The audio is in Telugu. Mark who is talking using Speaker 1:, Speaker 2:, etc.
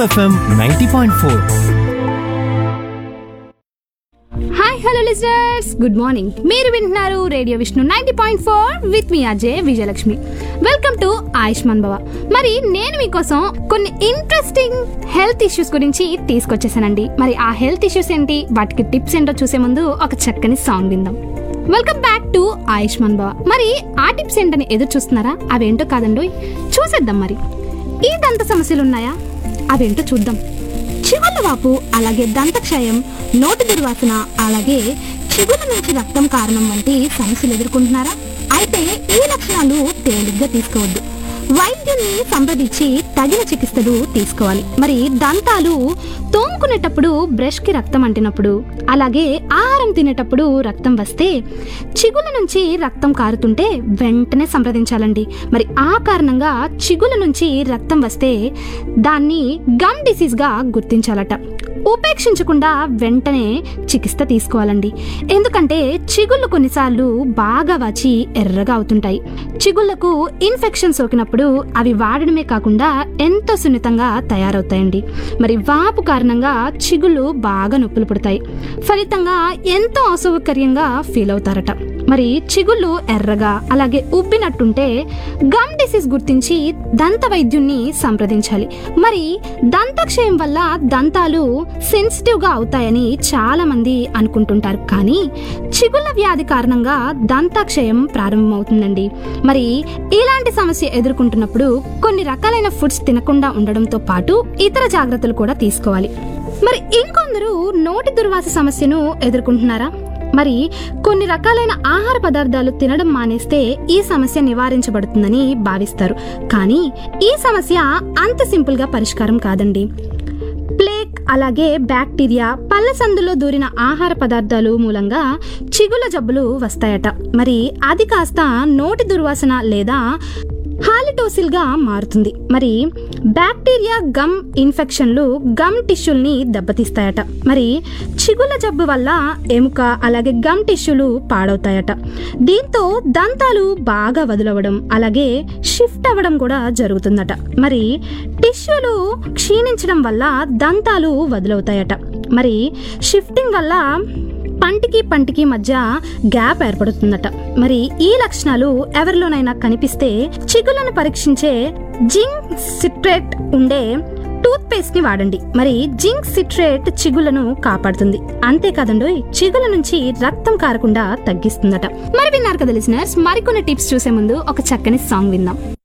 Speaker 1: FM ninety point four
Speaker 2: hi hello listeners good morning మీరు వింటున్నారు radio Vishnu ninety point four with మీ అజయ్ విజయలక్ష్మి వెల్కమ్ టు ఆయుష్మాన్ భవ మరి నేను మీకోసం కొన్ని ఇంట్రెస్టింగ్ హెల్త్ ఇష్యూస్ గురించి తీసుకొచ్చేసానండి మరి ఆ హెల్త్ ఇష్యూస్ ఏంటి వాటికి టిప్స్ ఏంటో చూసే ముందు ఒక చక్కని సాంగ్ విందాం welcome back to Ayushman Bhava మరి ఆ టిప్స్ ఏంటని ఎదురు చూస్తున్నారా అవేంటో కాదండి చూసేద్దాం మరి ఈ దంత సమస్యలు ఉన్నాయా అవేంటో చూద్దాం చిగుళ్ళ వాపు అలాగే దంతక్షయం నోటి దుర్వాసన అలాగే చిగుళ్ళ నుంచి రక్తం కారణం వంటి సమస్యలు ఎదుర్కొంటున్నారా అయితే ఈ లక్షణాలు తేలిగ్గా తీసుకోవద్దు వైద్యుని సంప్రదించి తగిన చికిత్సలు తీసుకోవాలి మరి దంతాలు తోముకునేటప్పుడు బ్రష్ కి రక్తం అంటినప్పుడు అలాగే ఆహారం తినేటప్పుడు రక్తం వస్తే చిగుల నుంచి రక్తం కారుతుంటే వెంటనే సంప్రదించాలండి మరి ఆ కారణంగా చిగుల నుంచి రక్తం వస్తే దాన్ని గమ్ డిసీజ్ గా గుర్తించాలట ఉపేక్షించకుండా వెంటనే చికిత్స తీసుకోవాలండి ఎందుకంటే చిగుళ్ళు కొన్నిసార్లు బాగా వాచి ఎర్రగా అవుతుంటాయి చిగుళ్లకు ఇన్ఫెక్షన్ సోకినప్పుడు అవి వాడడమే కాకుండా ఎంతో సున్నితంగా తయారవుతాయండి మరి వాపు కారణంగా చిగుళ్ళు బాగా నొప్పులు పుడతాయి ఫలితంగా ఎంతో అసౌకర్యంగా ఫీల్ అవుతారట మరి చిగుళ్ళు ఎర్రగా అలాగే ఉబ్బినట్టుంటే గమ్ డిసీజ్ గుర్తించి దంత వైద్యుణ్ణి సంప్రదించాలి మరి దంతక్షయం వల్ల దంతాలు సెన్సిటివ్ గా అవుతాయని చాలా మంది అనుకుంటుంటారు కానీ చిగుళ్ళ వ్యాధి కారణంగా దంతాక్షయం ప్రారంభమవుతుందండి మరి ఇలాంటి సమస్య ఎదుర్కొంటున్నప్పుడు కొన్ని రకాలైన ఫుడ్స్ తినకుండా ఉండడంతో పాటు ఇతర జాగ్రత్తలు కూడా తీసుకోవాలి మరి ఇంకొందరు నోటి దుర్వాస సమస్యను ఎదుర్కొంటున్నారా మరి కొన్ని రకాలైన ఆహార పదార్థాలు తినడం మానేస్తే ఈ సమస్య నివారించబడుతుందని భావిస్తారు కానీ ఈ సమస్య అంత సింపుల్ గా పరిష్కారం కాదండి ప్లేక్ అలాగే బ్యాక్టీరియా పళ్ళ సందులో దూరిన ఆహార పదార్థాలు మూలంగా చిగుల జబ్బులు వస్తాయట మరి అది కాస్త నోటి దుర్వాసన లేదా హాలిటోసిల్ గా మారుతుంది మరి బ్యాక్టీరియా గమ్ ఇన్ఫెక్షన్లు గమ్ టిష్యూల్ని దెబ్బతీస్తాయట మరి చిగుల జబ్బు వల్ల ఎముక అలాగే గమ్ టిష్యూలు పాడవుతాయట దీంతో దంతాలు బాగా వదులవడం అలాగే షిఫ్ట్ అవ్వడం కూడా జరుగుతుందట మరి టిష్యూలు క్షీణించడం వల్ల దంతాలు వదులవుతాయట మరి షిఫ్టింగ్ వల్ల పంటికి పంటికి మధ్య గ్యాప్ ఏర్పడుతుందట మరి ఈ లక్షణాలు ఎవరిలోనైనా కనిపిస్తే చిగులను పరీక్షించే జింక్ సిట్రేట్ ఉండే టూత్ పేస్ట్ ని వాడండి మరి జింక్ సిట్రేట్ చిగులను కాపాడుతుంది అంతేకాదండి చిగుల నుంచి రక్తం కారకుండా తగ్గిస్తుందట మరి విన్నారు కదా లిసినర్స్ మరికొన్ని టిప్స్ చూసే ముందు ఒక చక్కని సాంగ్ విందాం